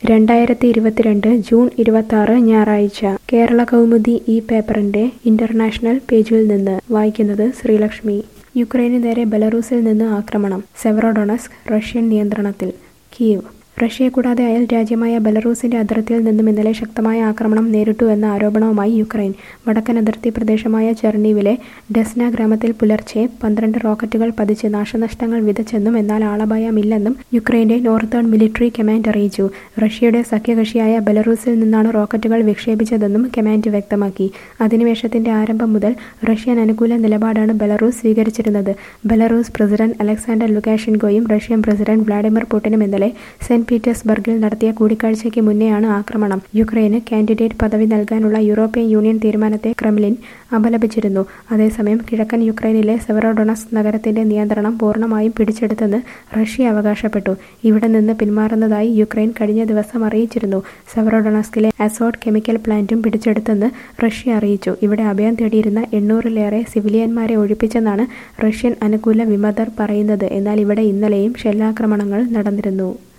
രണ്ടായിരത്തി ഇരുപത്തിരണ്ട് ജൂൺ ഇരുപത്തി ഞായറാഴ്ച കേരള കൗമുദി ഈ പേപ്പറിന്റെ ഇന്റർനാഷണൽ പേജിൽ നിന്ന് വായിക്കുന്നത് ശ്രീലക്ഷ്മി യുക്രൈനു നേരെ ബെലറൂസിൽ നിന്ന് ആക്രമണം സെവറോഡൊണസ്ക് റഷ്യൻ നിയന്ത്രണത്തിൽ കീവ് റഷ്യയെ കൂടാതെ അയൽ രാജ്യമായ ബെലറൂസിന്റെ അതിർത്തിയിൽ നിന്നും ഇന്നലെ ശക്തമായ ആക്രമണം നേരിട്ടു എന്ന ആരോപണവുമായി യുക്രൈൻ വടക്കൻ അതിർത്തി പ്രദേശമായ ചെർണീവിലെ ഡെസ്ന ഗ്രാമത്തിൽ പുലർച്ചെ പന്ത്രണ്ട് റോക്കറ്റുകൾ പതിച്ച് നാശനഷ്ടങ്ങൾ വിതച്ചെന്നും എന്നാൽ ആളപായമില്ലെന്നും യുക്രൈന്റെ നോർത്തേൺ മിലിറ്ററി കമാൻഡ് അറിയിച്ചു റഷ്യയുടെ സഖ്യകക്ഷിയായ ബെലറൂസിൽ നിന്നാണ് റോക്കറ്റുകൾ വിക്ഷേപിച്ചതെന്നും കമാൻഡ് വ്യക്തമാക്കി അധിനിവേശത്തിന്റെ ആരംഭം മുതൽ റഷ്യൻ അനുകൂല നിലപാടാണ് ബെലറൂസ് സ്വീകരിച്ചിരുന്നത് ബെലറൂസ് പ്രസിഡന്റ് അലക്സാണ്ടർ ലുക്കാഷെൻകോയും റഷ്യൻ പ്രസിഡന്റ് വ്ളാഡിമിർ പുടിനും ഇന്നലെ സെന്റ് പീറ്റേഴ്സ്ബർഗിൽ നടത്തിയ കൂടിക്കാഴ്ചയ്ക്ക് മുന്നെയാണ് ആക്രമണം യുക്രൈന് കാൻഡിഡേറ്റ് പദവി നൽകാനുള്ള യൂറോപ്യൻ യൂണിയൻ തീരുമാനത്തെ ക്രെംലിൻ അപലപിച്ചിരുന്നു അതേസമയം കിഴക്കൻ യുക്രൈനിലെ സെവറോഡൊണസ് നഗരത്തിന്റെ നിയന്ത്രണം പൂർണ്ണമായും പിടിച്ചെടുത്തെന്ന് റഷ്യ അവകാശപ്പെട്ടു ഇവിടെ നിന്ന് പിന്മാറുന്നതായി യുക്രൈൻ കഴിഞ്ഞ ദിവസം അറിയിച്ചിരുന്നു സെവറോഡൊണസ്കിലെ അസോഡ് കെമിക്കൽ പ്ലാന്റും പിടിച്ചെടുത്തെന്ന് റഷ്യ അറിയിച്ചു ഇവിടെ അഭയം തേടിയിരുന്ന എണ്ണൂറിലേറെ സിവിലിയന്മാരെ ഒഴിപ്പിച്ചെന്നാണ് റഷ്യൻ അനുകൂല വിമതർ പറയുന്നത് എന്നാൽ ഇവിടെ ഇന്നലെയും ഷെല്ലാക്രമണങ്ങൾ നടന്നിരുന്നു